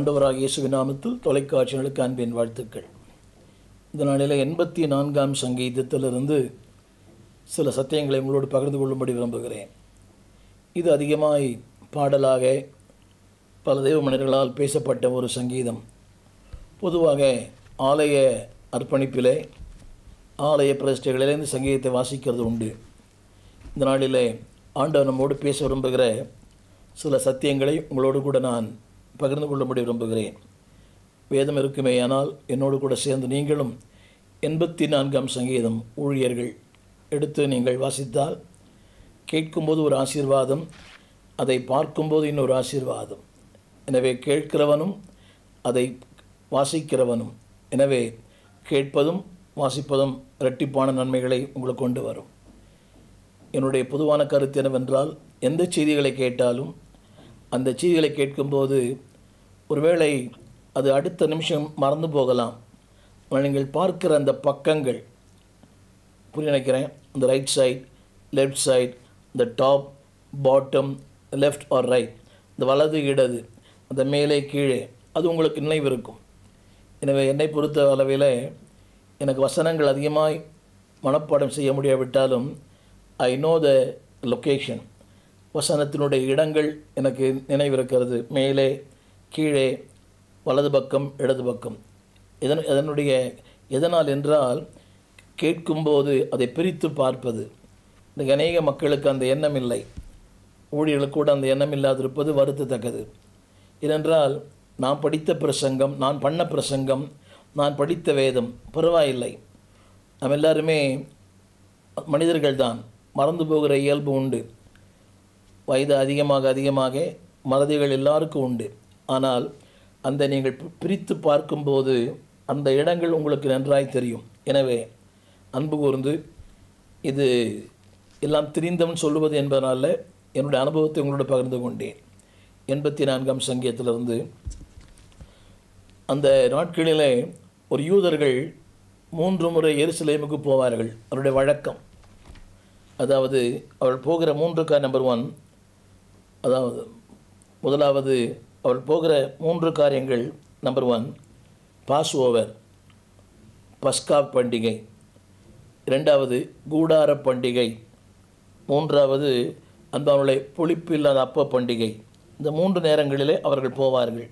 ஆண்டவராக இயேசுவின் நாமத்தில் தொலைக்காட்சிகளுக்கு அன்பின் வாழ்த்துக்கள் இந்த நாளில் எண்பத்தி நான்காம் சங்கீதத்திலிருந்து சில சத்தியங்களை உங்களோடு பகிர்ந்து கொள்ளும்படி விரும்புகிறேன் இது அதிகமாய் பாடலாக பல தெய்வ மனிதர்களால் பேசப்பட்ட ஒரு சங்கீதம் பொதுவாக ஆலய அர்ப்பணிப்பிலே ஆலய பிரதிஷ்டைகளிலே இந்த சங்கீதத்தை வாசிக்கிறது உண்டு இந்த நாளிலே ஆண்டவர் நம்மோடு பேச விரும்புகிற சில சத்தியங்களை உங்களோடு கூட நான் பகிர்ந்து கொள்ளும்படி விரும்புகிறேன் வேதம் இருக்குமேயானால் என்னோடு கூட சேர்ந்து நீங்களும் எண்பத்தி நான்காம் சங்கீதம் ஊழியர்கள் எடுத்து நீங்கள் வாசித்தால் கேட்கும்போது ஒரு ஆசீர்வாதம் அதை பார்க்கும்போது இன்னொரு ஆசீர்வாதம் எனவே கேட்கிறவனும் அதை வாசிக்கிறவனும் எனவே கேட்பதும் வாசிப்பதும் இரட்டிப்பான நன்மைகளை உங்களுக்கு கொண்டு வரும் என்னுடைய பொதுவான கருத்து என்னவென்றால் எந்த செய்திகளை கேட்டாலும் அந்த செய்திகளை கேட்கும்போது ஒருவேளை அது அடுத்த நிமிஷம் மறந்து போகலாம் ஆனால் நீங்கள் பார்க்கிற அந்த பக்கங்கள் புரிய நினைக்கிறேன் இந்த ரைட் சைட் லெஃப்ட் சைட் இந்த top bottom left or right இந்த வலது இடது அந்த மேலே கீழே அது உங்களுக்கு நினைவு இருக்கும் எனவே என்னை பொறுத்த அளவில் எனக்கு வசனங்கள் அதிகமாய் மனப்பாடம் செய்ய முடியாவிட்டாலும் ஐ நோ த லொக்கேஷன் வசனத்தினுடைய இடங்கள் எனக்கு நினைவிருக்கிறது மேலே கீழே வலது பக்கம் இடது பக்கம் இதன் இதனுடைய எதனால் என்றால் கேட்கும்போது அதை பிரித்து பார்ப்பது இன்றைக்கு அநேக மக்களுக்கு அந்த எண்ணம் இல்லை ஊழியர்களுக்கு கூட அந்த எண்ணம் இல்லாதிருப்பது வருத்தத்தக்கது ஏனென்றால் நான் படித்த பிரசங்கம் நான் பண்ண பிரசங்கம் நான் படித்த வேதம் பரவாயில்லை நம்ம எல்லாருமே மனிதர்கள் தான் மறந்து போகிற இயல்பு உண்டு வயது அதிகமாக அதிகமாக மறதிகள் எல்லாருக்கும் உண்டு ஆனால் அந்த நீங்கள் பிரித்து பார்க்கும்போது அந்த இடங்கள் உங்களுக்கு நன்றாய் தெரியும் எனவே அன்பு கூர்ந்து இது எல்லாம் தெரிந்தவன் சொல்லுவது என்பதனால என்னுடைய அனுபவத்தை உங்களோட பகிர்ந்து கொண்டேன் எண்பத்தி நான்காம் சங்கீதத்திலிருந்து அந்த நாட்களிலே ஒரு யூதர்கள் மூன்று முறை எருசலேமுக்கு போவார்கள் அவருடைய வழக்கம் அதாவது அவள் போகிற மூன்று கா நம்பர் ஒன் அதாவது முதலாவது அவள் போகிற மூன்று காரியங்கள் நம்பர் ஒன் பாஸ் ஓவர் பஸ்கா பண்டிகை இரண்டாவது கூடார பண்டிகை மூன்றாவது அந்த அவளுடைய புளிப்பு இல்லாத அப்ப பண்டிகை இந்த மூன்று நேரங்களிலே அவர்கள் போவார்கள்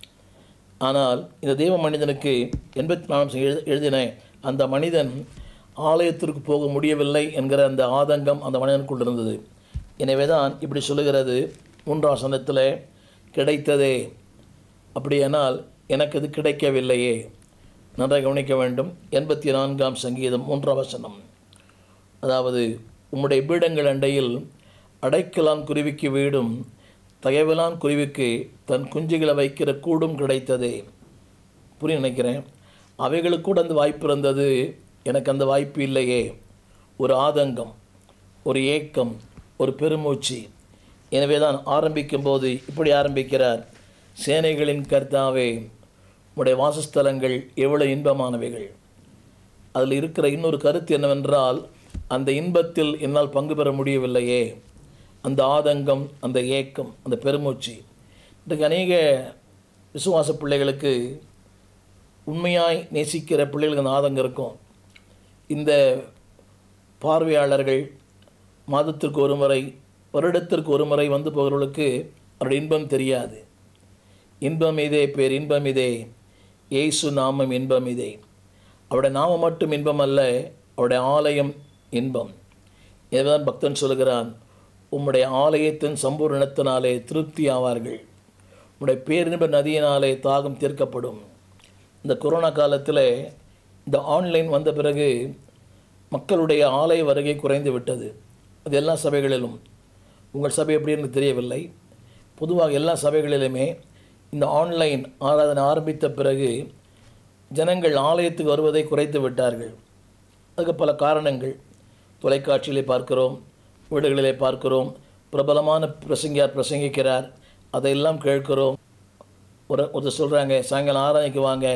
ஆனால் இந்த தெய்வ மனிதனுக்கு எண்பத்தி நாலாம் எழு எழுதின அந்த மனிதன் ஆலயத்திற்கு போக முடியவில்லை என்கிற அந்த ஆதங்கம் அந்த மனிதனுக்குள் இருந்தது எனவே தான் இப்படி சொல்லுகிறது மூன்றாம் சனத்தில் கிடைத்ததே அப்படியானால் எனக்கு இது கிடைக்கவில்லையே நன்றாக கவனிக்க வேண்டும் எண்பத்தி நான்காம் சங்கீதம் மூன்றாம் வசனம் அதாவது உம்முடைய பீடங்கள் அண்டையில் அடைக்கலான் குருவிக்கு வீடும் தகைவலான் குருவிக்கு தன் குஞ்சுகளை வைக்கிற கூடும் கிடைத்ததே புரிய நினைக்கிறேன் அவைகளுக்கு கூட அந்த வாய்ப்பு இருந்தது எனக்கு அந்த வாய்ப்பு இல்லையே ஒரு ஆதங்கம் ஒரு ஏக்கம் ஒரு பெருமூச்சு எனவே தான் ஆரம்பிக்கும்போது இப்படி ஆரம்பிக்கிறார் சேனைகளின் கர்த்தாவே உடைய வாசஸ்தலங்கள் எவ்வளவு இன்பமானவைகள் அதில் இருக்கிற இன்னொரு கருத்து என்னவென்றால் அந்த இன்பத்தில் என்னால் பங்கு பெற முடியவில்லையே அந்த ஆதங்கம் அந்த ஏக்கம் அந்த பெருமூச்சு இன்றைக்கு அநேக விசுவாச பிள்ளைகளுக்கு உண்மையாய் நேசிக்கிற பிள்ளைகளுக்கு அந்த ஆதங்கம் இருக்கும் இந்த பார்வையாளர்கள் மாதத்திற்கு ஒரு முறை வருடத்திற்கு ஒரு முறை வந்து போகிறவர்களுக்கு அவருடைய இன்பம் தெரியாது இன்பம் இதே பேர் இன்பம் இதே ஏசு நாமம் இன்பம் இதே அவருடைய நாமம் மட்டும் இன்பம் அல்ல அவருடைய ஆலயம் இன்பம் எனவேதான் பக்தன் சொல்கிறான் உம்முடைய ஆலயத்தின் சம்பூர்ணத்தினாலே திருப்தி ஆவார்கள் உம்முடைய பேரின்ப நதியினாலே தாகம் தீர்க்கப்படும் இந்த கொரோனா காலத்தில் இந்த ஆன்லைன் வந்த பிறகு மக்களுடைய ஆலய வருகை குறைந்து விட்டது அது எல்லா சபைகளிலும் உங்கள் சபை எப்படின்னு தெரியவில்லை பொதுவாக எல்லா சபைகளிலுமே இந்த ஆன்லைன் ஆராதனை ஆரம்பித்த பிறகு ஜனங்கள் ஆலயத்துக்கு வருவதை குறைத்து விட்டார்கள் அதுக்கு பல காரணங்கள் தொலைக்காட்சியிலே பார்க்கிறோம் வீடுகளிலே பார்க்கிறோம் பிரபலமான பிரசங்கியார் பிரசங்கிக்கிறார் அதையெல்லாம் கேட்கிறோம் ஒரு ஒருத்தர் சொல்கிறாங்க சாயங்காலம் ஆராதனைக்கு வாங்க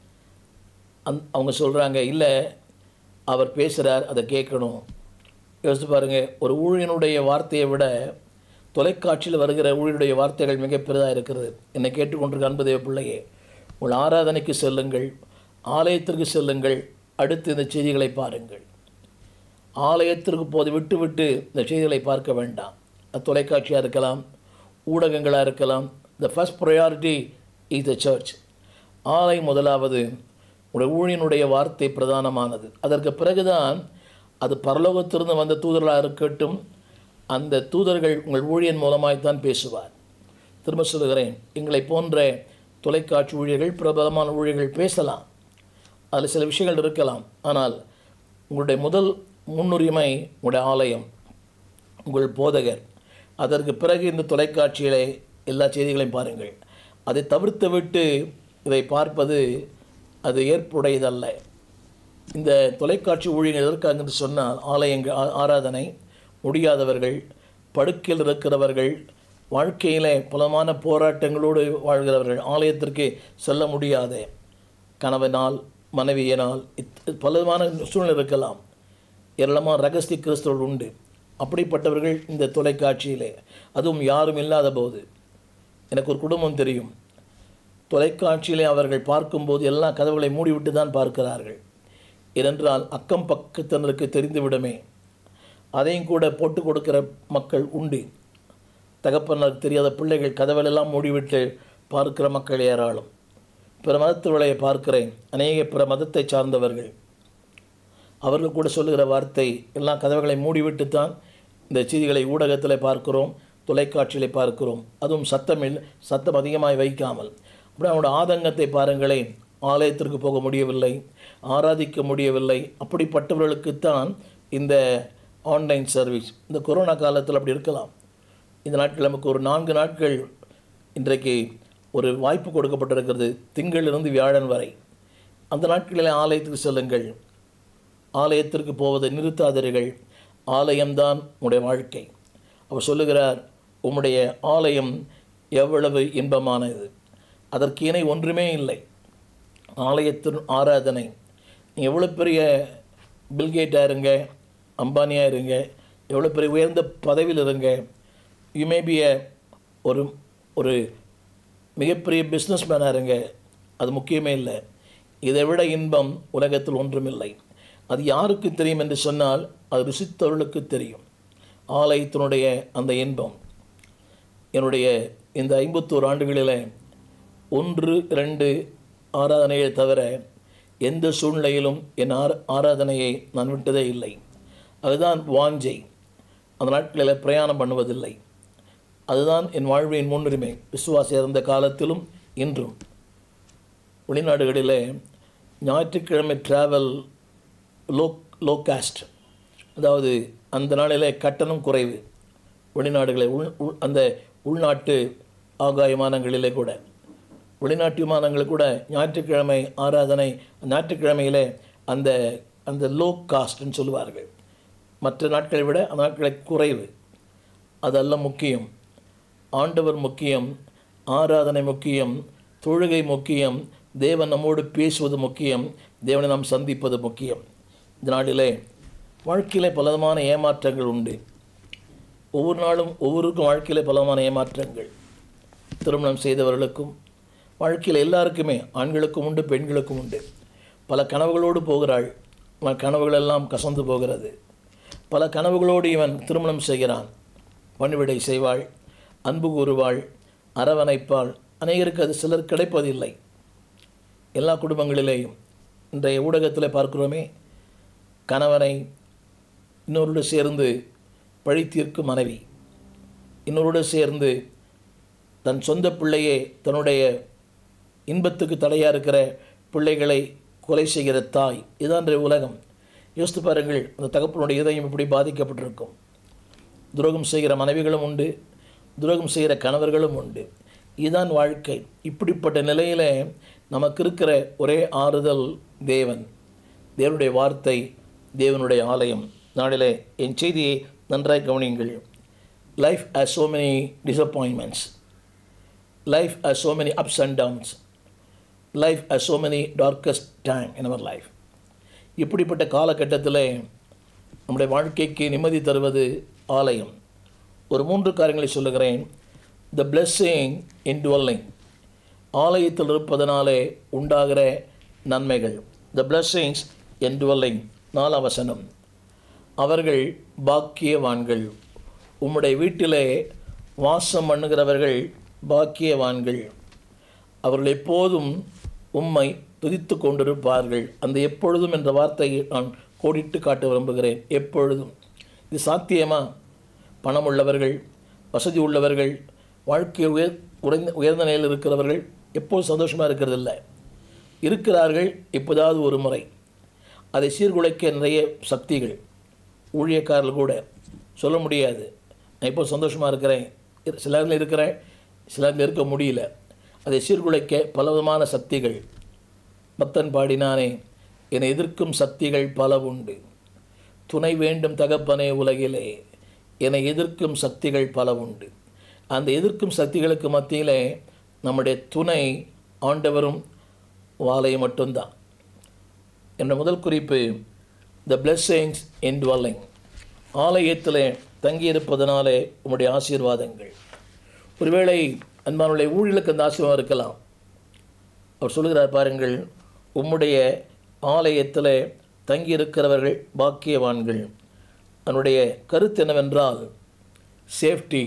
அந் அவங்க சொல்கிறாங்க இல்லை அவர் பேசுகிறார் அதை கேட்கணும் யோசித்து பாருங்கள் ஒரு ஊழியனுடைய வார்த்தையை விட தொலைக்காட்சியில் வருகிற ஊழியருடைய வார்த்தைகள் மிக பெரிதாக இருக்கிறது என்னை கேட்டுக்கொண்டிருக்க அன்புதேவ பிள்ளையே உங்கள் ஆராதனைக்கு செல்லுங்கள் ஆலயத்திற்கு செல்லுங்கள் அடுத்து இந்த செய்திகளை பாருங்கள் ஆலயத்திற்கு போது விட்டு விட்டு இந்த செய்திகளை பார்க்க வேண்டாம் அது தொலைக்காட்சியாக இருக்கலாம் ஊடகங்களாக இருக்கலாம் the first priority is the church ஆலயம் முதலாவது உடைய ஊழியனுடைய வார்த்தை பிரதானமானது அதற்கு பிறகுதான் அது பரலோகத்திலிருந்து வந்த தூதர்களாக இருக்கட்டும் அந்த தூதர்கள் உங்கள் ஊழியன் மூலமாய்த்தான் பேசுவார் திரும்ப சொல்லுகிறேன் எங்களை போன்ற தொலைக்காட்சி ஊழியர்கள் பிரபலமான ஊழியர்கள் பேசலாம் அதில் சில விஷயங்கள் இருக்கலாம் ஆனால் உங்களுடைய முதல் முன்னுரிமை உங்களுடைய ஆலயம் உங்கள் போதகர் அதற்கு பிறகு இந்த தொலைக்காட்சியிலே எல்லா செய்திகளையும் பாருங்கள் அதை தவிர்த்து விட்டு இதை பார்ப்பது அது ஏற்புடையதல்ல இந்த தொலைக்காட்சி ஊழியர்கள் எதற்காக என்று சொன்னால் ஆலயங்கள் ஆ- ஆராதனை முடியாதவர்கள் படுக்கையில் இருக்கிறவர்கள் வாழ்க்கையிலே பலமான போராட்டங்களோடு வாழ்கிறவர்கள் ஆலயத்திற்கு செல்ல முடியாத கணவனால் மனைவியினால் இத் பலமான சூழ்நிலை இருக்கலாம் ஏராளமான ரகசிய கிறிஸ்தவர்கள் உண்டு அப்படிப்பட்டவர்கள் இந்த தொலைக்காட்சியிலே அதுவும் யாரும் இல்லாத போது எனக்கு ஒரு குடும்பம் தெரியும் தொலைக்காட்சியிலே அவர்கள் பார்க்கும்போது எல்லா கதவுகளை மூடிவிட்டு தான் பார்க்கிறார்கள் ஏனென்றால் அக்கம் பக்கத்தினருக்கு தெரிந்துவிடுமே அதையும் கூட போட்டு கொடுக்கிற மக்கள் உண்டு தகப்பனருக்கு தெரியாத பிள்ளைகள் கதவுகளெல்லாம் மூடிவிட்டு பார்க்கிற மக்கள் ஏராளம் பிற மதத்தவர்களை பார்க்கிறேன் அநேக பிற மதத்தை சார்ந்தவர்கள் அவர்கள் கூட சொல்லுகிற வார்த்தை எல்லா கதவுகளை மூடிவிட்டு தான் இந்த செய்திகளை ஊடகத்தில் பார்க்கிறோம் தொலைக்காட்சியில் பார்க்கிறோம் அதுவும் சத்தமில் சத்தம் அதிகமாய் வைக்காமல் அப்படி அவனோட ஆதங்கத்தை பாருங்களேன் ஆலயத்திற்கு போக முடியவில்லை ஆராதிக்க முடியவில்லை அப்படிப்பட்டவர்களுக்குத்தான் இந்த ஆன்லைன் சர்வீஸ் இந்த கொரோனா காலத்தில் அப்படி இருக்கலாம் இந்த நாட்கள் நமக்கு ஒரு நான்கு நாட்கள் இன்றைக்கு ஒரு வாய்ப்பு கொடுக்கப்பட்டிருக்கிறது திங்களிலிருந்து வியாழன் வரை அந்த நாட்களில் ஆலயத்துக்கு செல்லுங்கள் ஆலயத்திற்கு போவதை நிறுத்தாதீர்கள் ஆலயம்தான் உம்முடைய வாழ்க்கை அவர் சொல்லுகிறார் உம்முடைய ஆலயம் எவ்வளவு இன்பமானது அதற்கு இணை ஒன்றுமே இல்லை ஆலயத்தின் ஆராதனை நீங்கள் எவ்வளோ பெரிய பில்கேட்டாக இருங்க அம்பானியாக இருங்க எவ்வளோ பெரிய உயர்ந்த பதவியில் இருங்க யூ மே பி ஒரு ஒரு மிகப்பெரிய பிஸ்னஸ் மேனாக இருங்க அது முக்கியமே இல்லை இதை விட இன்பம் உலகத்தில் ஒன்றுமில்லை அது யாருக்கு தெரியும் என்று சொன்னால் அது ருசித்தவர்களுக்கு தெரியும் ஆலயத்தினுடைய அந்த இன்பம் என்னுடைய இந்த ஐம்பத்தோரு ஆண்டுகளில் ஒன்று இரண்டு ஆராதனையை தவிர எந்த சூழ்நிலையிலும் என் ஆர ஆராதனையை நான் விட்டதே இல்லை அதுதான் வாஞ்சை அந்த நாட்களில் பிரயாணம் பண்ணுவதில்லை அதுதான் என் வாழ்வின் முன்னுரிமை விசுவாசி இருந்த காலத்திலும் இன்றும் வெளிநாடுகளிலே ஞாயிற்றுக்கிழமை டிராவல் லோ லோ காஸ்ட் அதாவது அந்த நாளிலே கட்டணம் குறைவு வெளிநாடுகளை உள் உள் அந்த உள்நாட்டு ஆகாய விமானங்களிலே கூட வெளிநாட்டு விமானங்கள் கூட ஞாயிற்றுக்கிழமை ஆராதனை ஞாயிற்றுக்கிழமையிலே அந்த அந்த லோ காஸ்ட்னு சொல்லுவார்கள் மற்ற நாட்களை விட அந்த நாட்களை குறைவு அதெல்லாம் முக்கியம் ஆண்டவர் முக்கியம் ஆராதனை முக்கியம் தொழுகை முக்கியம் தேவன் நம்மோடு பேசுவது முக்கியம் தேவனை நாம் சந்திப்பது முக்கியம் இந்த நாளிலே வாழ்க்கையிலே பலவிதமான ஏமாற்றங்கள் உண்டு ஒவ்வொரு நாளும் ஒவ்வொருக்கும் வாழ்க்கையிலே பலவிதமான ஏமாற்றங்கள் திருமணம் செய்தவர்களுக்கும் வாழ்க்கையில் எல்லாருக்குமே ஆண்களுக்கும் உண்டு பெண்களுக்கும் உண்டு பல கனவுகளோடு போகிறாள் ஆனால் கனவுகளெல்லாம் கசந்து போகிறது பல கனவுகளோடு இவன் திருமணம் செய்கிறான் பணிவிடை செய்வாள் அன்பு கூறுவாள் அரவணைப்பாள் அநேகருக்கு அது சிலர் கிடைப்பதில்லை எல்லா குடும்பங்களிலேயும் இன்றைய ஊடகத்தில் பார்க்கிறோமே கணவனை இன்னொருடு சேர்ந்து பழி தீர்க்கும் மனைவி இன்னொருடு சேர்ந்து தன் சொந்த பிள்ளையே தன்னுடைய இன்பத்துக்கு தடையாக இருக்கிற பிள்ளைகளை கொலை செய்கிற தாய் இதுதான் இன்றைய உலகம் யோசித்து பாருங்கள் அந்த தகப்பனுடைய இதயம் இப்படி பாதிக்கப்பட்டிருக்கும் துரோகம் செய்கிற மனைவிகளும் உண்டு துரோகம் செய்கிற கணவர்களும் உண்டு இதுதான் வாழ்க்கை இப்படிப்பட்ட நிலையில் நமக்கு இருக்கிற ஒரே ஆறுதல் தேவன் தேவனுடைய வார்த்தை தேவனுடைய ஆலயம் நாளிலே என் செய்தியை நன்றாய் கவனியுங்கள் life has so many disappointments life has so many ups and downs life has so many darkest time in our life இப்படிப்பட்ட காலகட்டத்தில் நம்முடைய வாழ்க்கைக்கு நிம்மதி தருவது ஆலயம் ஒரு மூன்று காரியங்களை சொல்லுகிறேன் த blessing in dwelling ஆலயத்தில் இருப்பதனாலே உண்டாகிற நன்மைகள் த blessings in dwelling நாலாம் வசனம் அவர்கள் பாக்கியவான்கள் உம்முடைய வீட்டிலே வாசம் பண்ணுகிறவர்கள் பாக்கியவான்கள் அவர்கள் எப்போதும் உம்மை துதித்து கொண்டிருப்பார்கள் அந்த எப்பொழுதும் என்ற வார்த்தையை நான் கோடிட்டு காட்ட விரும்புகிறேன் எப்பொழுதும் இது சாத்தியமா பணம் உள்ளவர்கள் வசதி உள்ளவர்கள் வாழ்க்கை உயர் உறைந்த உயர்ந்த நிலையில் இருக்கிறவர்கள் எப்போதும் சந்தோஷமாக இருக்கிறதில்ல இருக்கிறார்கள் இப்போதாவது ஒரு முறை அதை சீர்குலைக்க நிறைய சக்திகள் ஊழியக்காரர்கள் கூட சொல்ல முடியாது நான் இப்போ சந்தோஷமாக இருக்கிறேன் இரு- சிலரில் இருக்கிறேன் சிலரில் இருக்க முடியல அதை சீர்குலைக்க பலவிதமான சக்திகள் பக்தன் பாடினானே என்னை எதிர்க்கும் சக்திகள் பல உண்டு துணை வேண்டும் தகப்பனே உலகிலே என்னை எதிர்க்கும் சக்திகள் பல உண்டு அந்த எதிர்க்கும் சக்திகளுக்கு மத்தியிலே நம்முடைய துணை ஆண்டவரும் வாழை மட்டும்தான் என்ற முதல் குறிப்பு த blessings in dwelling ஆலயத்தில் தங்கியிருப்பதனாலே உம்முடைய ஆசீர்வாதங்கள் ஒருவேளை அன்பானுடைய ஊழியலுக்கு அந்த ஆசீர்வாதம் இருக்கலாம் அவர் சொல்லுகிறார் பாருங்கள் உம்முடைய ஆலயத்தில் தங்கியிருக்கிறவர்கள் பாக்கியவான்கள் அதனுடைய கருத்து என்னவென்றால் சேஃப்டி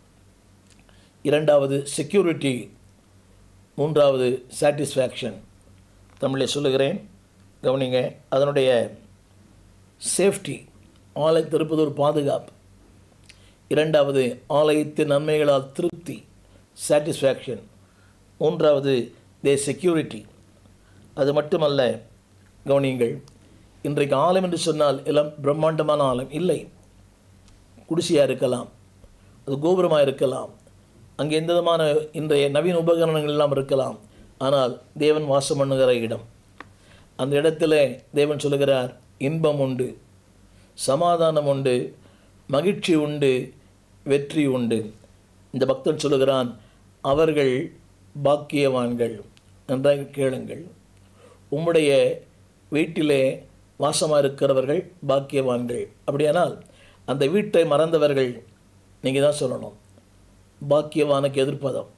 இரண்டாவது செக்யூரிட்டி மூன்றாவது சாட்டிஸ்ஃபேக்ஷன் தமிழில் சொல்லுகிறேன் கவனிங்க அதனுடைய சேஃப்டி ஆலயத்தில் இருப்பது ஒரு பாதுகாப்பு இரண்டாவது ஆலயத்தின் நன்மைகளால் திருப்தி சாட்டிஸ்ஃபேக்ஷன் மூன்றாவது தே செக்யூரிட்டி அது மட்டுமல்ல கவனியுங்கள் இன்றைக்கு ஆலயம் என்று சொன்னால் எல்லாம் பிரம்மாண்டமான ஆலயம் இல்லை குடிசையாக இருக்கலாம் அது கோபுரமாக இருக்கலாம் அங்கே எந்த விதமான இன்றைய நவீன உபகரணங்கள் எல்லாம் இருக்கலாம் ஆனால் தேவன் வாசம் பண்ணுகிற இடம் அந்த இடத்துல தேவன் சொல்லுகிறார் இன்பம் உண்டு சமாதானம் உண்டு மகிழ்ச்சி உண்டு வெற்றி உண்டு இந்த பக்தன் சொல்லுகிறான் அவர்கள் பாக்கியவான்கள் நன்றாக கேளுங்கள் உம்முடைய வீட்டிலே வாசமாக இருக்கிறவர்கள் பாக்கியவான்கள் அப்படியானால் அந்த வீட்டை மறந்தவர்கள் நீங்கள் தான் சொல்லணும் பாக்கியவானுக்கு எதிர்ப்பதம்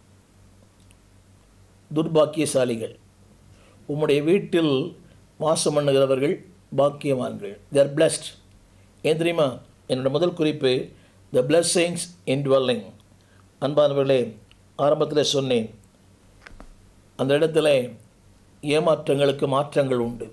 துர்பாக்கியசாலிகள் உம்முடைய வீட்டில் வாசம் பண்ணுகிறவர்கள் பாக்கியவான்கள் தேர் பிளஸ்ட் ஏன் தெரியுமா என்னோட முதல் குறிப்பு த blessings in dwelling அன்பானவர்களே ஆரம்பத்தில் சொன்னேன் அந்த இடத்துல ஏமாற்றங்களுக்கு மாற்றங்கள் உண்டு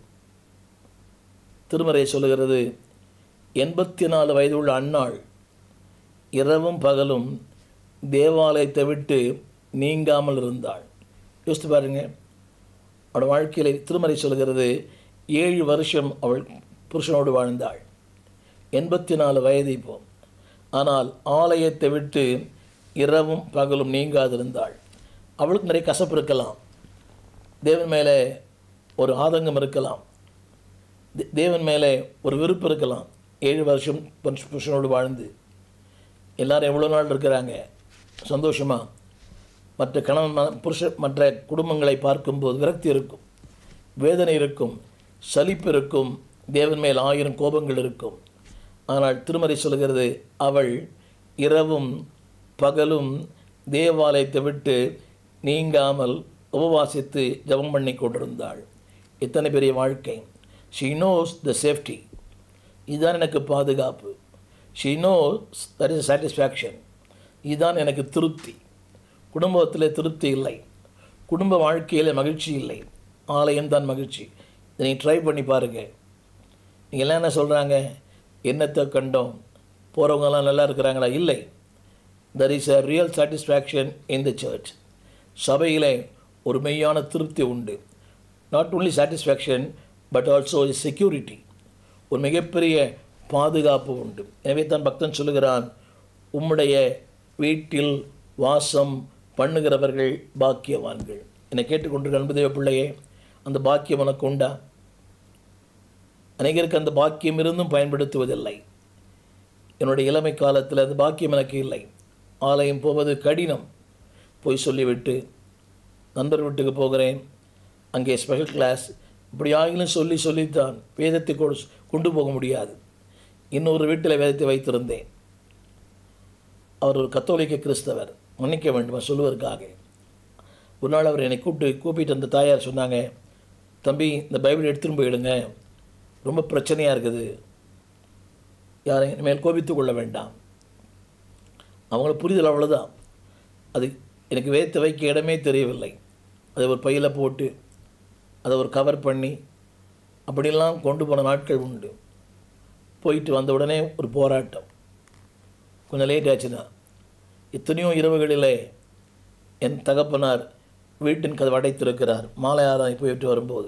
திருமறை சொல்லுகிறது எண்பத்தி நாலு வயதுள்ள அன்னாள் இரவும் பகலும் தேவாலயத்தை விட்டு நீங்காமல் இருந்தாள் யோசித்து பாருங்க அவள் வாழ்க்கையில் திருமறை சொல்கிறது ஏழு வருஷம் அவள் புருஷனோடு வாழ்ந்தாள் எண்பத்தி நாலு வயது இப்போ ஆனால் ஆலயத்தை விட்டு இரவும் பகலும் நீங்காதிருந்தாள் அவளுக்கு நிறைய கசப்பு இருக்கலாம் தேவன் மேலே ஒரு ஆதங்கம் இருக்கலாம் தே- தேவன் மேலே ஒரு விருப்பம் இருக்கலாம் ஏழு வருஷம் புருஷ- புருஷனோடு வாழ்ந்து எல்லாரும் எவ்வளோ நாள் இருக்கிறாங்க சந்தோஷமா மற்ற கணவன் மன- புருஷ மற்ற குடும்பங்களை பார்க்கும்போது விரக்தி இருக்கும் வேதனை இருக்கும் சலிப்பு இருக்கும் தேவன் மேல் ஆயிரம் கோபங்கள் இருக்கும் ஆனால் திருமறை சொல்கிறது அவள் இரவும் பகலும் தேவாலயத்தை விட்டு நீங்காமல் உபவாசித்து ஜெபம் பண்ணி கொண்டிருந்தாள் எத்தனை பெரிய வாழ்க்கை ஷீ knows த சேஃப்டி இதுதான் எனக்கு பாதுகாப்பு she knows that is satisfaction இதுதான் எனக்கு திருப்தி குடும்பத்தில் திருப்தி இல்லை குடும்ப வாழ்க்கையில் மகிழ்ச்சி இல்லை ஆலயம் தான் மகிழ்ச்சி இதை நீங்கள் ட்ரை பண்ணி பாருங்கள் நீங்கள் எல்லாம் என்ன சொல்கிறாங்க என்னத்தை கண்டோம் போகிறவங்கெல்லாம் நல்லா இருக்கிறாங்களா இல்லை there is a real satisfaction in the church சபையிலே ஒரு மெய்யான திருப்தி உண்டு not only satisfaction but also security ஒரு மிகப்பெரிய பாதுகாப்பு உண்டு எனவே தான் பக்தன் சொல்லுகிறான் உம்முடைய வீட்டில் வாசம் பண்ணுகிறவர்கள் பாக்கியவான்கள் என்னை கேட்டுக்கொண்டிருக்க அன்புதேவ பிள்ளையே அந்த பாக்கியம் உனக்கு உண்டா அநேகருக்கு அந்த பாக்கியம் இருந்தும் பயன்படுத்துவதில்லை என்னுடைய இளமை காலத்தில் அந்த பாக்கியம் எனக்கு இல்லை ஆலயம் போவது கடினம் போய் சொல்லிவிட்டு நண்பர் வீட்டுக்கு போகிறேன் அங்கே ஸ்பெஷல் கிளாஸ் இப்படி ஆகிலும் சொல்லி சொல்லித்தான் வேதத்தை கொடு கொண்டு போக முடியாது இன்னொரு வீட்டில் வேதத்தை வைத்திருந்தேன் அவர் ஒரு கத்தோலிக்க கிறிஸ்தவர் மன்னிக்க வேண்டும் அவர் சொல்லுவதற்காக ஒரு நாள் அவர் என்னை கூப்பிட்டு கூப்பிட்டு அந்த தாயார் சொன்னாங்க தம்பி இந்த பைபிள் எடுத்துன்னு போயிடுங்க ரொம்ப பிரச்சனையாக இருக்குது யாரையும் மேல் கோபித்து கொள்ள வேண்டாம் அவங்கள புரிதல் அவ்வளோதான் அது எனக்கு வேத்த வைக்க இடமே தெரியவில்லை அதை ஒரு பையில் போட்டு அதை ஒரு கவர் பண்ணி அப்படியெல்லாம் கொண்டு போன நாட்கள் உண்டு போயிட்டு வந்த உடனே ஒரு போராட்டம் கொஞ்சம் லேட் ஆச்சுன்னா எத்தனையோ இரவுகளிலே என் தகப்பனார் வீட்டின் கதவு அடைத்திருக்கிறார் மாலை ஆறாய் போயிட்டு வரும்போது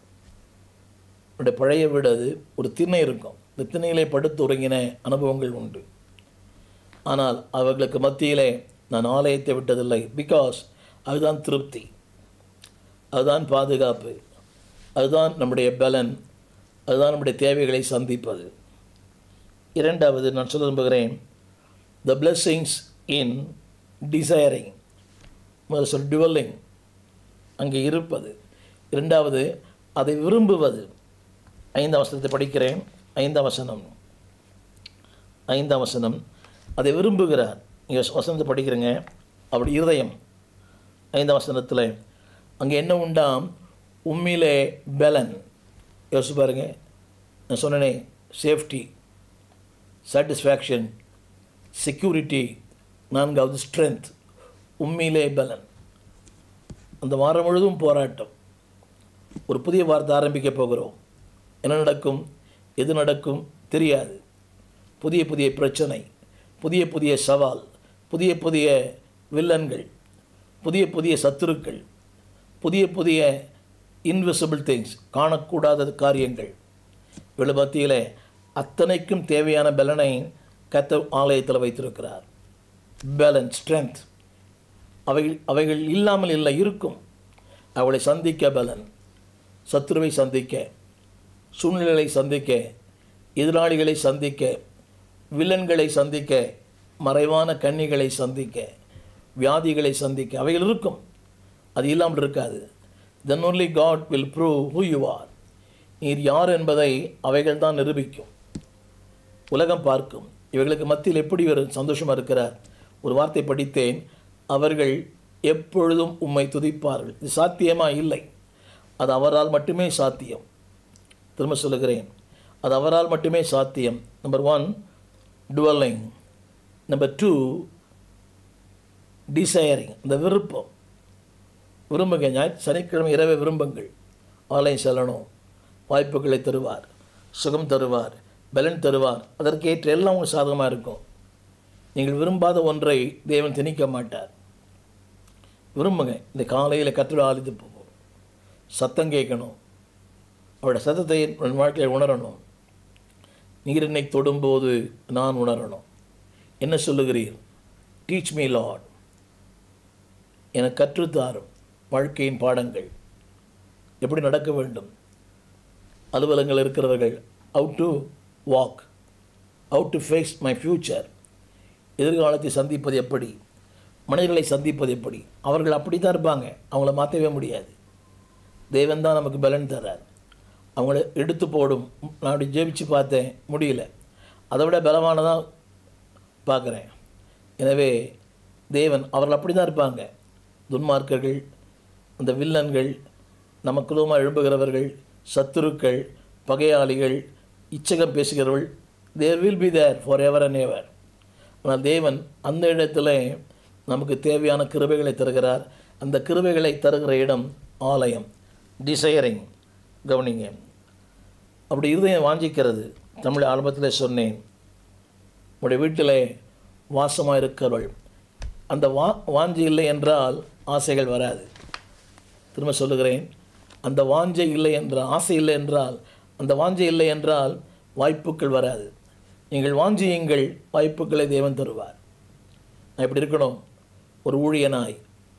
என்னுடைய பழைய வீடு அது ஒரு திண்ணை இருக்கும் இந்த திண்ணையிலே படுத்து உறங்கின அனுபவங்கள் உண்டு ஆனால் அவர்களுக்கு மத்தியிலே நான் ஆலயத்தை விட்டதில்லை பிகாஸ் அதுதான் திருப்தி அதுதான் பாதுகாப்பு அதுதான் நம்முடைய பலன் அதுதான் நம்முடைய தேவைகளை சந்திப்பது இரண்டாவது நான் சொல்ல விரும்புகிறேன் த blessings இன் டிசைரிங் முதல் சொல் டுவெல்லிங் அங்கே இருப்பது இரண்டாவது அதை விரும்புவது ஐந்தாம் வசனத்தை படிக்கிறேன் ஐந்தாம் வசனம் ஐந்தாம் வசனம் அதை விரும்புகிறார் நீங்கள் வசனத்தை படிக்கிறேங்க அப்படி இருதயம் ஐந்தாம் வசனத்தில் அங்கே என்ன உண்டாம் உண்மையிலே பலன் யோசிச்சு பாருங்க நான் சொன்னனே சேஃப்டி சாட்டிஸ்ஃபேக்ஷன் செக்யூரிட்டி நான்காவது ஸ்ட்ரென்த் உண்மையிலே பலன் அந்த வாரம் முழுதும் போராட்டம் ஒரு புதிய வார்த்தை ஆரம்பிக்க போகிறோம் என்ன நடக்கும் எது நடக்கும் தெரியாது புதிய புதிய பிரச்சனை புதிய புதிய சவால் புதிய புதிய வில்லன்கள் புதிய புதிய சத்துருக்கள் புதிய புதிய இன்விசிபிள் திங்ஸ் காணக்கூடாத காரியங்கள் இவ்வளவு மத்தியில் அத்தனைக்கும் தேவையான பலனை கத்த ஆலயத்தில் வைத்திருக்கிறார் பேலன்ஸ் ஸ்ட்ரென்த் அவைகள் அவைகள் இல்லாமல் இல்லை இருக்கும் அவளை சந்திக்க பலன் சத்துருவை சந்திக்க சூழ்நிலைகளை சந்திக்க எதிராளிகளை சந்திக்க வில்லன்களை சந்திக்க மறைவான கன்னிகளை சந்திக்க வியாதிகளை சந்திக்க அவைகள் இருக்கும் அது இல்லாமல் இருக்காது then only God will prove who you are நீர் யார் என்பதை அவைகள் தான் நிரூபிக்கும் உலகம் பார்க்கும் இவர்களுக்கு மத்தியில் எப்படி ஒரு சந்தோஷமாக இருக்கிறார் ஒரு வார்த்தை படித்தேன் அவர்கள் எப்பொழுதும் உம்மை துதிப்பார்கள் இது சாத்தியமா இல்லை அது அவரால் மட்டுமே சாத்தியம் திரும்ப சொல்லுகிறேன் அது அவரால் மட்டுமே சாத்தியம் number one dwelling number two desiring இந்த விருப்பம் விரும்புங்க ஞாயிற்று சனிக்கிழமை இரவே விரும்புங்கள் ஆலயம் செல்லணும் வாய்ப்புகளை தருவார் சுகம் தருவார் பலன் தருவார் அதற்கேற்ற எல்லாம் உங்களுக்கு சாதகமாக இருக்கும் நீங்கள் விரும்பாத ஒன்றை தேவன் திணிக்க மாட்டார் விரும்புங்க இந்த காலையில் கத்திர ஆலித்து போகும் சத்தம் கேட்கணும் அவரோட சத்தத்தை என் வாழ்க்கையில் உணரணும் நீர் என்னை தொடும்போது நான் உணரணும் என்ன சொல்லுகிறீர் டீச் மீ லார்ட் எனக்கு கற்றுத்தாரும் வாழ்க்கையின் பாடங்கள் எப்படி நடக்க வேண்டும் அலுவலங்கள் இருக்கிறவர்கள் out to walk out to face my future எதிர்காலத்தை சந்திப்பது எப்படி மனிதர்களை சந்திப்பது எப்படி அவர்கள் அப்படி தான் இருப்பாங்க அவங்கள மாற்றவே முடியாது தேவன் தான் நமக்கு பலன் தர்றார் அவங்கள எடுத்து போடும் நான் அப்படி ஜெபிச்சு பார்த்தேன் முடியல அதை விட பலமானதான் பார்க்குறேன் எனவே தேவன் அவர்கள் அப்படி தான் இருப்பாங்க துன்மார்க்கர்கள் அந்த வில்லன்கள் நமக்குள்ளமாக எழும்புகிறவர்கள் சத்துருக்கள் பகையாளிகள் இச்சகம் பேசுகிறவர்கள் there will be there forever and ever ஆனால் தேவன் அந்த இடத்துல நமக்கு தேவையான கிருபைகளை தருகிறார் அந்த கிருபைகளை தருகிற இடம் ஆலயம் டிசையரிங் கவனிங்க அப்படி இருதயம் வாஞ்சிக்கிறது தமிழ் ஆரம்பத்தில் சொன்னேன் உடைய வீட்டில் வாசமாக இருக்கிறவள் அந்த வா வாஞ்சி இல்லை என்றால் ஆசைகள் வராது திரும்ப சொல்லுகிறேன் அந்த வாஞ்சை இல்லை என்றால் ஆசை இல்லை என்றால் அந்த வாஞ்சை இல்லை என்றால் வாய்ப்புகள் வராது நீங்கள் வாஞ்சியுங்கள் வாய்ப்புகளை தேவன் தருவார் நான் இப்படி இருக்கணும் ஒரு ஊழியனாய்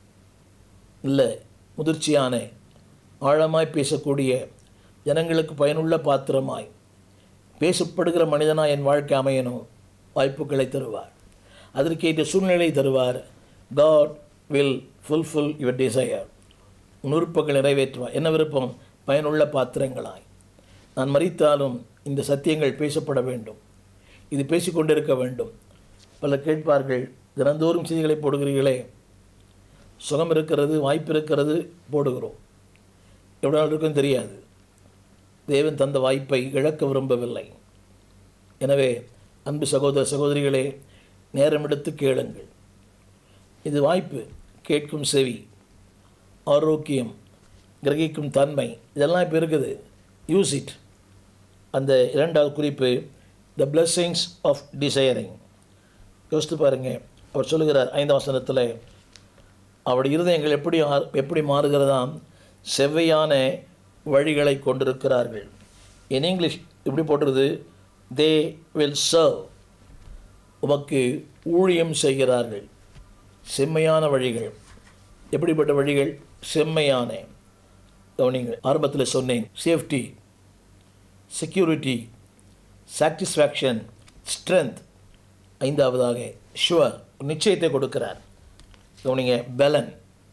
இல்லை முதிர்ச்சியான ஆழமாய் பேசக்கூடிய ஜனங்களுக்கு பயனுள்ள பாத்திரமாய் பேசப்படுகிற மனிதனாய் என் வாழ்க்கை அமையணும் வாய்ப்புகளை தருவார் அதற்கேற்ற சூழ்நிலை தருவார் God will fulfil your desire உன் விருப்பங்கள் நிறைவேற்றுவார் என்ன விருப்பம் பயனுள்ள பாத்திரங்களாய் நான் மறித்தாலும் இந்த சத்தியங்கள் பேசப்பட வேண்டும் இது பேசிக்கொண்டிருக்க வேண்டும் பலர் கேட்பார்கள் தினந்தோறும் செய்திகளை போடுகிறீர்களே சுகம் இருக்கிறது வாய்ப்பு இருக்கிறது போடுகிறோம் எவ்வளோ நாள் இருக்குன்னு தெரியாது தேவன் தந்த வாய்ப்பை இழக்க விரும்பவில்லை எனவே அன்பு சகோதர சகோதரிகளே நேரம் எடுத்து கேளுங்கள் இது வாய்ப்பு கேட்கும் செவி ஆரோக்கியம் கிரகிக்கும் தன்மை இதெல்லாம் இப்போ இருக்குது யூஸ் இட் அந்த இரண்டாவது குறிப்பு த blessings ஆஃப் டிசையரிங் யோசித்து பாருங்க அவர் சொல்லுகிறார் ஐந்தாம் வசனத்தில் அவருடைய இருதயங்கள் எப்படி ஆ- எப்படி மாறுகிறதாம் செவ்வையான வழிகளை கொண்டிருக்கிறார்கள் இன் இங்கிலீஷ் இப்படி போட்டுருது தே வில் சர்வ் உமக்கு ஊழியம் செய்கிறார்கள் செம்மையான வழிகள் எப்படிப்பட்ட வழிகள் செம்மையான கவனிங்கள் ஆரம்பத்தில் சொன்னேன் சேஃப்டி செக்யூரிட்டி சாட்டிஸ்ஃபேக்ஷன் ஸ்ட்ரென்த் ஐந்தாவதாக ஷுவர் நிச்சயத்தை கொடுக்கிறார் கவனிங்க பலன்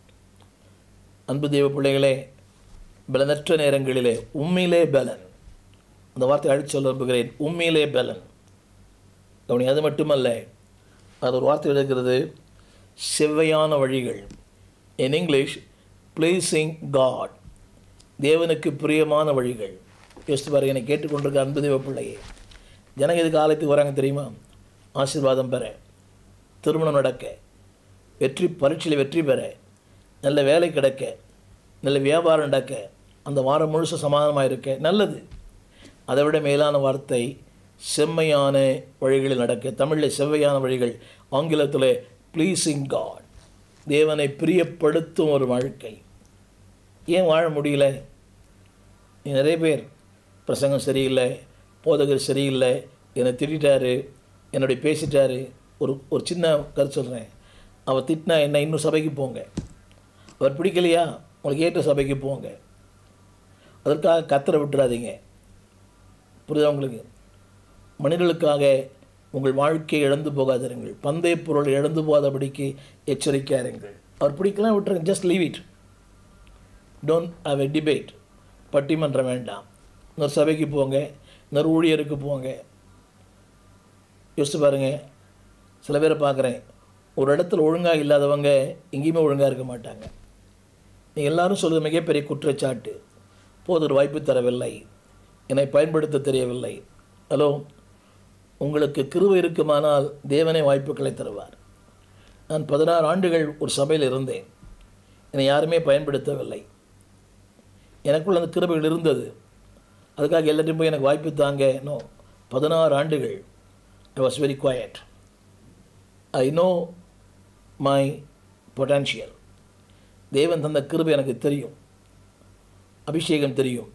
அன்பு தெய்வ பிள்ளைகளே பலனற்ற நேரங்களிலே உண்மையிலே பலன் அந்த வார்த்தை அழிச்சு சொல்ல விரும்புகிறேன் உண்மையிலே பலன் கவனி அது மட்டுமல்ல அது ஒரு வார்த்தை இருக்கிறது செவ்வையான வழிகள் இன் இங்கிலீஷ் பிளேசிங் காட் தேவனுக்கு பிரியமான வழிகள் யோசித்து பாருங்க என்னை கேட்டுக்கொண்டிருக்க அன்பு தெய்வ பிள்ளையே ஜனங்க இதுக்கு ஆலயத்துக்கு வராங்க தெரியுமா ஆசீர்வாதம் பெற திருமணம் நடக்க வெற்றி பரீட்சையில் வெற்றி பெற நல்ல வேலை கிடைக்க நல்ல வியாபாரம் நடக்க அந்த வாரம் முழுச சமாதானமாக இருக்க நல்லது அதை விட மேலான வார்த்தை செம்மையான வழிகளில் நடக்க தமிழில் செவ்வையான வழிகள் ஆங்கிலத்தில் ப்ளீஸிங் காட் தேவனை பிரியப்படுத்தும் ஒரு வாழ்க்கை ஏன் வாழ முடியல நீ நிறைய பேர் பிரசங்கம் சரியில்லை போதகர் சரியில்லை என்னை திட்டாரு என்னுடைய பேசிட்டாரு ஒரு ஒரு சின்ன கருத்து சொல்கிறேன் அவர் திட்டினா என்ன இன்னும் சபைக்கு போங்க அவர் பிடிக்கலையா உங்களுக்கு ஏற்ற சபைக்கு போங்க அதற்காக கத்தரை விட்டுறாதீங்க புரியுதா உங்களுக்கு மனிதர்களுக்காக உங்கள் வாழ்க்கையை இழந்து போகாதிருங்கள் பந்தய பொருள் இழந்து போகாதபடிக்கு எச்சரிக்கையாருங்கள் அவர் பிடிக்கலாம் விட்டுருங்க just leave it don't have a debate பட்டிமன்றம் வேண்டாம் இன்னொரு சபைக்கு போங்க இன்னொரு ஊழியருக்கு போங்க யோசிச்சு பாருங்க சில பேரை பார்க்குறேன் ஒரு இடத்துல ஒழுங்காக இல்லாதவங்க எங்கேயுமே ஒழுங்காக இருக்க மாட்டாங்க நீங்கள் எல்லாரும் சொல்வது மிகப்பெரிய குற்றச்சாட்டு போது ஒரு வாய்ப்பு தரவில்லை என்னை பயன்படுத்த தெரியவில்லை ஹலோ உங்களுக்கு கிருபை இருக்குமானால் தேவனே வாய்ப்புகளை தருவார் நான் பதினாறு ஆண்டுகள் ஒரு சபையில் இருந்தேன் என்னை யாருமே பயன்படுத்தவில்லை எனக்குள்ள அந்த கிருபைகள் இருந்தது அதுக்காக எல்லாத்தையும் போய் எனக்கு வாய்ப்பு தாங்க நோ பதினாறு ஆண்டுகள் I was very quiet I know my potential தேவன் தந்த கிருபை எனக்கு தெரியும் அபிஷேகம் தெரியும்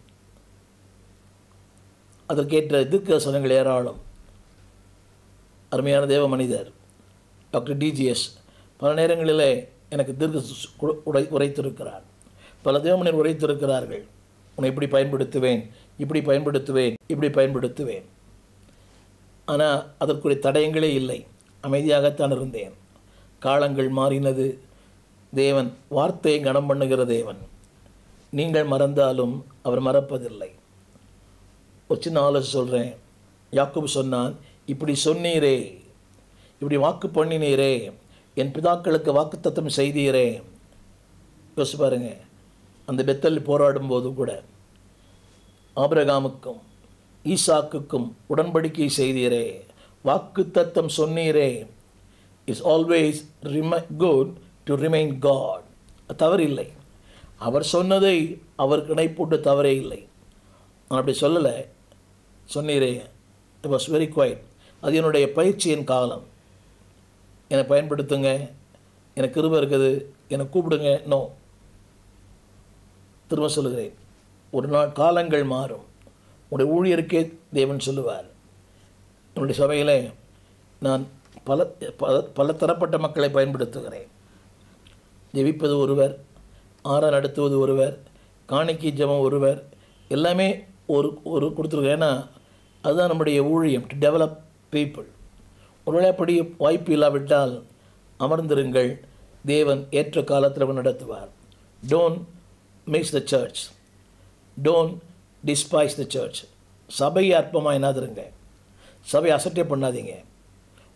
அதற்கேற்ற தீர்க்கசனங்கள் ஏராளம் அருமையான தேவ மனிதர் டாக்டர் டிஜிஎஸ் பல நேரங்களில் எனக்கு தீர்க்க சு- உ- உரை உரைத்திருக்கிறார் பல தேவமனிதர் உரைத்திருக்கிறார்கள் உன்னை இப்படி பயன்படுத்துவேன் இப்படி பயன்படுத்துவேன் இப்படி பயன்படுத்துவேன் ஆனால் அதற்குரிய தடயங்களே இல்லை அமைதியாகத்தான் இருந்தேன் காலங்கள் மாறினது தேவன் வார்த்தையை கனம் பண்ணுகிற தேவன் நீங்கள் மறந்தாலும் அவர் மறப்பதில்லை ஒரு சின்ன ஆலோசனை சொல்கிறேன் யாக்கோபு சொன்னான் இப்படி சொன்னீரே இப்படி வாக்கு பண்ணினீரே என் பிதாக்களுக்கு வாக்குத்தத்தம் செய்தீரே யோசிச்சு பாருங்க அந்த பெத்தல் போராடும் போது கூட ஆபிரகாமுக்கும் ஈசாக்குக்கும் உடன்படிக்கை செய்தீரே வாக்குத்தத்தம் சொன்னீரே is always remain good to remain God தவறில்லை அவர் சொன்னதை அவர் கிடைப்போட்டு தவறே இல்லை நான் அப்படி சொல்லலை சொன்னீரே இட் வாஸ் வெரி குவைட் அது என்னுடைய பயிற்சியின் காலம் என்னை பயன்படுத்துங்க எனக்கு கிருபை இருக்குது என்னை கூப்பிடுங்க நோ திரும்ப சொல்லுகிறேன் ஒரு நாள் காலங்கள் மாறும் உடைய ஊழியருக்கே தேவன் சொல்லுவார் என்னுடைய சபையில் நான் பல பல பல தரப்பட்ட மக்களை பயன்படுத்துகிறேன் ஜெபிப்பது ஒருவர் ஆற நடத்துவது ஒருவர் காணிக்கை ஜெபம் ஒருவர் எல்லாமே ஒரு ஒரு கொடுத்துருக்கேன் ஏன்னா அதுதான் நம்முடைய ஊழியம் டு டெவலப் பீப்புள் ஒருவேளை அப்படி வாய்ப்பு இல்லாவிட்டால் அமர்ந்திருங்கள் தேவன் ஏற்ற காலத்தில் அவர் நடத்துவார் don't mix the church don't despise the church சபையை அற்பமாக என்னாதிருங்க சபையை அசட்டே பண்ணாதீங்க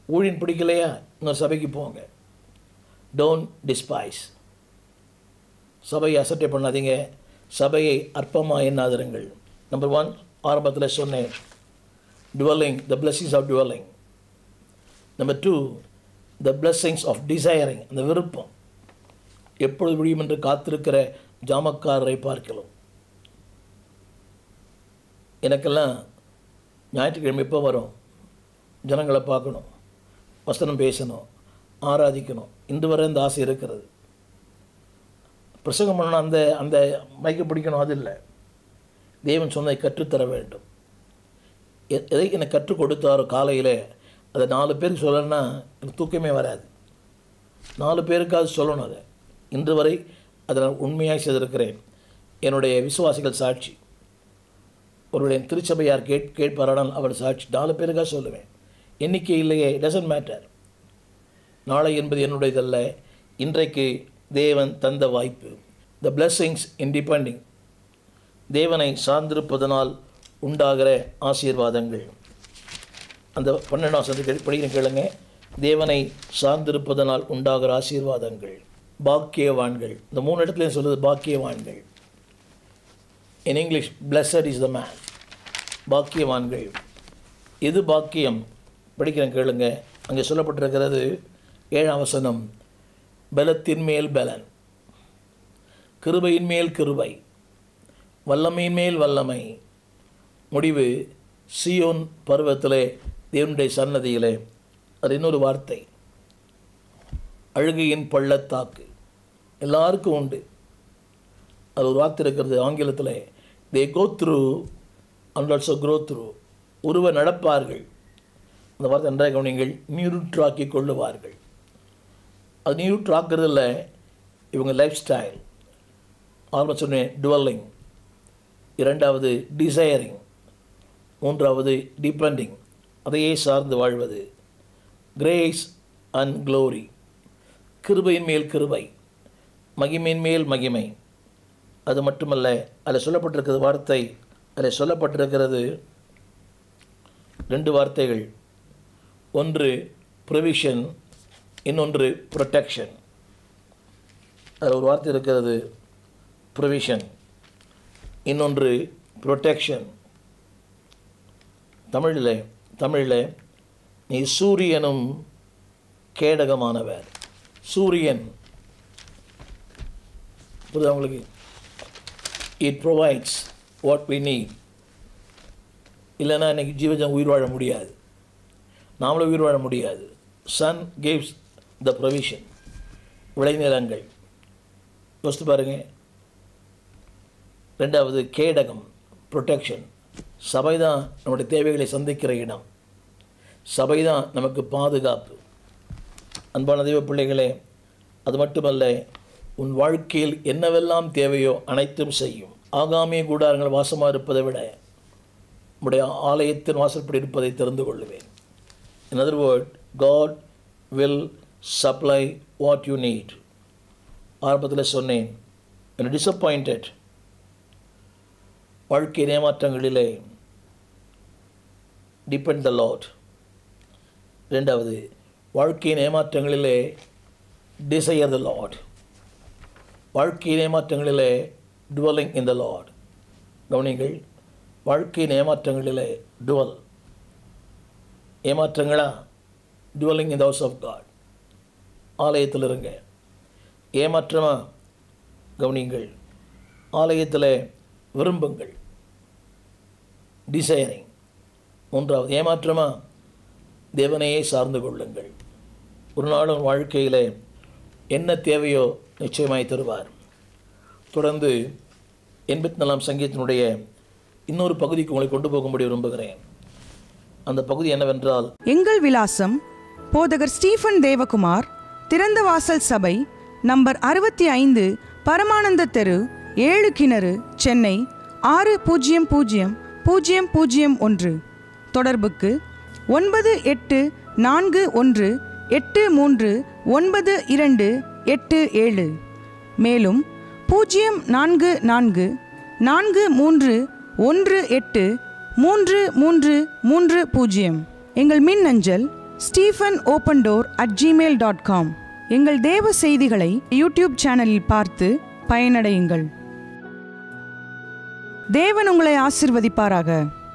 ஊழியன் பிடிக்கலையா இன்னொரு சபைக்கு போங்க டோன்ட் டிஸ்பைஸ் சபையை அசட்டை பண்ணாதீங்க சபையை அற்பமாக எண்ணாதிருங்கள் நம்பர் ஒன் ஆரம்பத்தில் சொன்னேன் dwelling the blessings of dwelling number two the blessings of desiring அந்த விருப்பம் எப்பொழுது முடியும் என்று காத்திருக்கிற ஜாமக்காரரை பார்க்கலாம் எனக்கெல்லாம் ஞாயிற்றுக்கிழமை எப்போ வரும் ஜனங்களை பார்க்கணும் வசனம் பேசணும் ஆராதிக்கணும் இன்று வரை இந்த ஆசை இருக்கிறது பிரசங்கம் பண்ணணும் அந்த அந்த மைக்க பிடிக்கணும் அது இல்லை தேவன் சொன்னதை கற்றுத்தர வேண்டும் எ- எதை எனக்கு கற்றுக் கொடுத்தாரோ காலையில் அதை நாலு பேருக்கு சொல்லணும்னா எனக்கு தூக்கமே வராது நாலு பேருக்காவது சொல்லணும் அதை இன்று வரை அதை நான் உண்மையாக செய்திருக்கிறேன் என்னுடைய விசுவாசிகள் சாட்சி ஒருவருடைய திருச்சபையார் கேட் கேட்பாரானால் அவர் சாட்சி நாலு பேருக்காக சொல்லுவேன் எண்ணிக்கை இல்லையே டசன்ட் மேட்டர் நாளை என்பது என்னுடையதல்ல இன்றைக்கு தேவன் தந்த வாய்ப்பு த blessings in depending தேவனை சார்ந்திருப்பதனால் உண்டாகிற ஆசீர்வாதங்கள் அந்த பன்னெண்டாம் சந்தி படிக்கிற கேளுங்க தேவனை சார்ந்திருப்பதனால் உண்டாகிற ஆசீர்வாதங்கள் பாக்கியவான்கள் இந்த மூணு இடத்துலையும் சொல்லுது பாக்கியவான்கள் in English blessed is the man பாக்கியவான்கள் எது பாக்கியம் படிக்கிறேன் கேளுங்க அங்கே சொல்லப்பட்டிருக்கிறது ஏழாம் வசனம் பலத்தின் மேல் பலன் கிருபையின் மேல் கிருபை வல்லமையின் மேல் வல்லமை முடிவு சியோன் பருவத்திலே தேவனுடைய சன்னதியிலே அது இன்னொரு வார்த்தை அழுகையின் பள்ளத்தாக்கு எல்லாருக்கும் உண்டு அது ஒரு வார்த்தை இருக்கிறது ஆங்கிலத்தில் they go through and also grow through உருவ நடப்பார்கள் அந்த வார்த்தை நன்றாக கவனிங்கள் நீருற்றாக்கி கொள்ளுவார்கள் அது நீருற்றாக்குறது இல்லை இவங்க லைஃப் ஸ்டைல் ஆரம்ப சொன்னேன் டுவெல்லிங் இரண்டாவது டிசையரிங் மூன்றாவது டிபெண்டிங் அதையே சார்ந்து வாழ்வது கிரேஸ் அண்ட் க்ளோரி கிருபையின் மேல் கிருபை மகிமையின் மேல் மகிமை அது மட்டுமல்ல அதில் சொல்லப்பட்டிருக்கிறது வார்த்தை அதில் சொல்லப்பட்டிருக்கிறது ரெண்டு வார்த்தைகள் ஒன்று ப்ரொவிஷன் இன்னொன்று ப்ரொடெக்ஷன் அதில் ஒரு வார்த்தை இருக்கிறது ப்ரொவிஷன் இன்னொன்று ப்ரொடெக்ஷன் தமிழில் தமிழில் நீ சூரியனும் கேடகமானவர் சூரியன் புரியுதா உங்களுக்கு it provides what we need இல்லைன்னா இன்றைக்கி ஜீவஜம் உயிர் வாழ முடியாது நாமளும் உயிர் வாழ முடியாது சன் gives த ப்ரொவிஷன் விளைநிலங்கள் யோசித்து பாருங்கள் ரெண்டாவது கேடகம் ப்ரொடெக்ஷன் சபை தான் நம்முடைய தேவைகளை சந்திக்கிற இடம் சபை தான் நமக்கு பாதுகாப்பு அன்பான தெய்வ பிள்ளைகளே அது மட்டுமல்ல உன் வாழ்க்கையில் என்னவெல்லாம் தேவையோ அனைத்தும் செய்யும் ஆகாமிய கூடாரங்கள் வாசமாக இருப்பதை விட உடைய ஆலயத்தின் வாசல்படி இருப்பதை தெரிந்து கொள்ளுவேன் in other word God will supply what you need ஆரம்பத்தில் சொன்னேன் என்ன டிசப்பாயிண்டட் வாழ்க்கை ஏமாற்றங்களிலே டிபெண்ட் த லாட் ரெண்டாவது வாழ்க்கையின் ஏமாற்றங்களிலே டிசையர் த லாட் வாழ்க்கையின் ஏமாற்றங்களிலே டுவலிங் இன் த லாட் கவனிங்கள் வாழ்க்கையின் ஏமாற்றங்களிலே டுவல் ஏமாற்றங்களா dwelling in the house of God ஆலயத்தில் இருங்க ஏமாற்றமா கவனிங்கள் ஆலயத்தில் விரும்புங்கள் டிசைரிங் மூன்றாவது ஏமாற்றமா தேவனையே சார்ந்து கொள்ளுங்கள் ஒரு நாளும் வாழ்க்கையில் என்ன தேவையோ நிச்சயமாய் தருவார் தொடர்ந்து எண்பத்தி நாலாம் சங்கீதத்தினுடைய இன்னொரு பகுதிக்கு உங்களை கொண்டு போகும்படி விரும்புகிறேன் அந்த பகுதி என்னவென்றால் எங்கள் விலாசம் போதகர் ஸ்டீஃபன் தேவகுமார் திறந்த வாசல் சபை நம்பர் அறுபத்தி ஐந்து பரமானந்த தெரு ஏழு கிணறு சென்னை ஆறு பூஜ்ஜியம் பூஜ்ஜியம் பூஜ்ஜியம் பூஜ்ஜியம் ஒன்று தொடர்புக்கு ஒன்பது எட்டு நான்கு ஒன்று எட்டு மூன்று ஒன்பது இரண்டு எட்டு ஏழு மேலும் பூஜ்ஜியம் நான்கு நான்கு நான்கு மூன்று ஒன்று எட்டு மூன்று மூன்று மூன்று பூஜ்ஜியம் எங்கள் மின் அஞ்சல் Stephen open door at Gmail dot com எங்கள் தேவ செய்திகளை யூடியூப் சேனலில் பார்த்து பயனடையுங்கள் தேவன் உங்களை ஆசிர்வதிப்பாராக